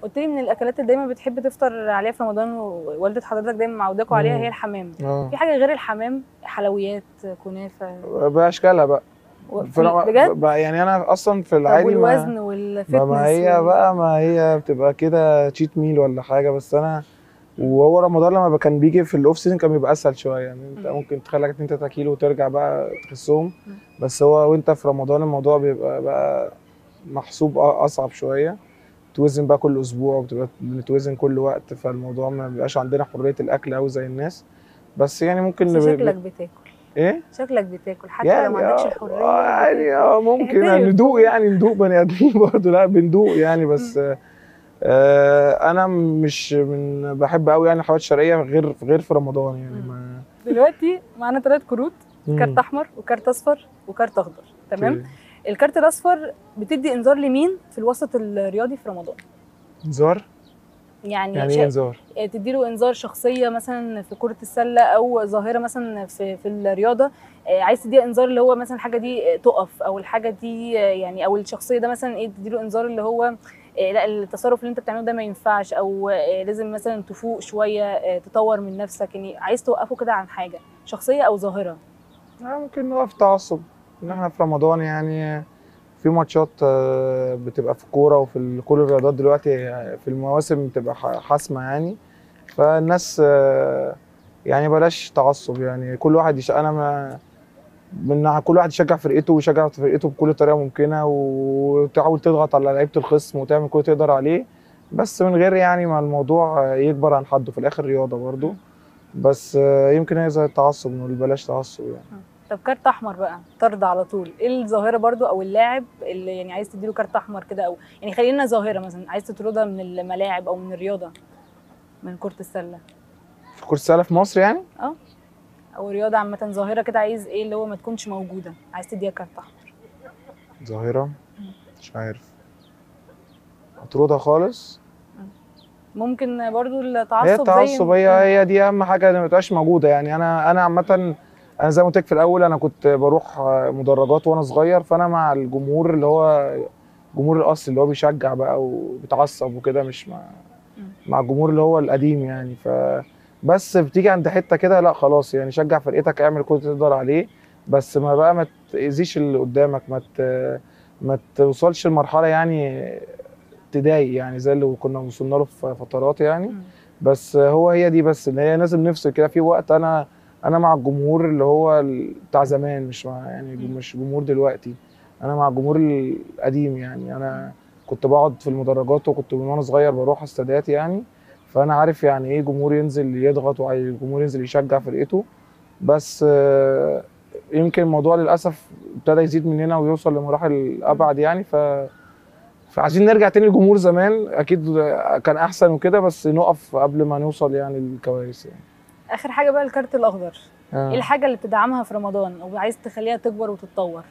قلت لي من الاكلات اللي دايما بتحب تفطر عليها في رمضان ووالده حضرتك دايما معوداكوا عليها مم. هي الحمام اه في حاجه غير الحمام حلويات كنافه باشكالها بقى و- في رم- بجد بقى يعني انا اصلا في طب العادي ما والوزن والفتنس ما, ما هي وال- بقى ما هي بتبقى كده تشيت ميل ولا حاجه بس انا وهو رمضان لما كان بيجي في الاوف سيزون كان بيبقى اسهل شويه يعني انت مم. ممكن تخليك 2 3 كيلو وترجع بقى تخسهم مم. بس هو وانت في رمضان الموضوع بيبقى بقى محسوب أ- اصعب شويه توزن بقى كل اسبوع وبتبقى بنتوزن كل وقت فالموضوع ما بيبقاش عندنا حريه الاكل قوي زي الناس بس يعني ممكن بس نب- شكلك بتاكل ايه شكلك بتاكل حتى لو ما عندكش اه الحريه آه، يعني اه ممكن اعترف. ندوق يعني ندوق بني ادمين برضه لا بندوق يعني بس آه انا مش من بحب قوي يعني الحلويات الشرقيه غير غير في رمضان يعني ما دلوقتي معانا ثلاث كروت كارت مم. احمر وكارت اصفر وكارت اخضر تمام أوكي. الكارت الاصفر بتدي انذار لمين في الوسط الرياضي في رمضان انذار يعني, يعني شا- ايه انذار تدي له انذار شخصيه مثلا في كره السله او ظاهره مثلا في في الرياضه آه، عايز تديها انذار اللي هو مثلا الحاجه دي آه، تقف او الحاجه دي آه، يعني او الشخصيه ده مثلا ايه تدي له انذار اللي هو آه، لا التصرف اللي انت بتعمله ده ما ينفعش او آه، لازم مثلا تفوق شويه آه، تطور من نفسك يعني عايز توقفه كده عن حاجه شخصيه او ظاهره آه ممكن نقف تعصب ان احنا في رمضان يعني في ماتشات آه، بتبقى في الكوره وفي ال- كل الرياضات دلوقتي آه، في المواسم بتبقى ح- حاسمه يعني فالناس آه، يعني بلاش تعصب يعني كل واحد يش... انا ما من كل واحد يشجع فرقته ويشجع فرقته بكل طريقه ممكنه وتحاول تضغط على لعيبه الخصم وتعمل كل اللي تقدر عليه بس من غير يعني ما الموضوع آه، يكبر عن حده في الاخر رياضه برضه بس آه، يمكن هي زي التعصب نقول بلاش تعصب يعني طب كارت احمر بقى طرد على طول ايه الظاهره برضو او اللاعب اللي يعني عايز تديله كارت احمر كده او يعني خلينا ظاهره مثلا عايز تطردها من الملاعب او من الرياضه من كره السله في كرة السلة في مصر يعني او رياضه عامه ظاهره كده عايز ايه اللي هو ما تكونش موجوده عايز تديها كارت احمر ظاهرة مش عارف اطردها خالص ممكن برضو هي التعصب زي التعصب هي هي دي اهم حاجة إن ما تبقاش موجودة يعني انا انا عامة انا زي ما قلت لك في الاول انا كنت بروح مدرجات وانا صغير فانا مع الجمهور اللي هو الجمهور الاصلي اللي هو بيشجع بقى وبيتعصب وكده مش مع مع الجمهور اللي هو القديم يعني ف بس بتيجي عند حته كده لا خلاص يعني شجع فرقتك اعمل كل اللي تقدر عليه بس ما بقى ما تاذيش اللي قدامك ما ت... ما توصلش لمرحله يعني تضايق يعني زي اللي كنا وصلنا له في فترات يعني مم. بس هو هي دي بس ان هي لازم نفصل كده في وقت انا انا مع الجمهور اللي هو ال- بتاع زمان مش مع يعني مم. مش جمهور دلوقتي انا مع الجمهور القديم يعني انا كنت بقعد في المدرجات وكنت من وانا صغير بروح استادات يعني فانا عارف يعني ايه جمهور ينزل يضغط وجمهور ينزل يشجع فرقته بس آه، يمكن الموضوع للاسف ابتدى يزيد مننا ويوصل لمراحل ابعد يعني ف فعايزين نرجع تاني لجمهور زمان اكيد كان احسن وكده بس نقف قبل ما نوصل يعني للكوارث يعني اخر حاجه بقى الكارت الاخضر ايه آه. الحاجه اللي بتدعمها في رمضان او عايز تخليها تكبر وتتطور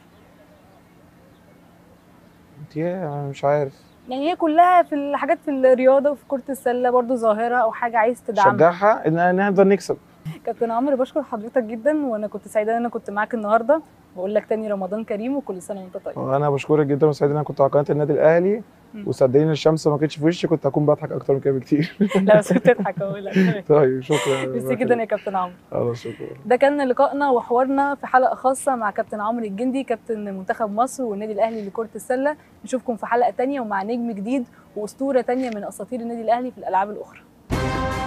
دي مش عارف يعني هي كلها في الحاجات في الرياضه وفي كره السله برضو ظاهره او حاجه عايز تدعمها شجعها ان إن نقدر نكسب كابتن عمرو بشكر حضرتك جدا وانا كنت سعيده ان انا كنت معاك النهارده بقول لك تاني رمضان كريم وكل سنه وانت طيب وانا بشكرك جدا وسعيد ان انا كنت على قناه النادي الاهلي مم. وصدقيني الشمس ما كانتش في وشي كنت هكون بضحك اكتر من كده بكتير لا بس بتضحك اقول لك طيب شكرا ميرسي جدا يا كابتن عمرو خلاص شكرا ده كان لقائنا وحوارنا في حلقه خاصه مع كابتن عمرو الجندي كابتن منتخب مصر والنادي الاهلي لكره السله نشوفكم في حلقه تانية ومع نجم جديد واسطوره تانية من اساطير النادي الاهلي في الالعاب الاخرى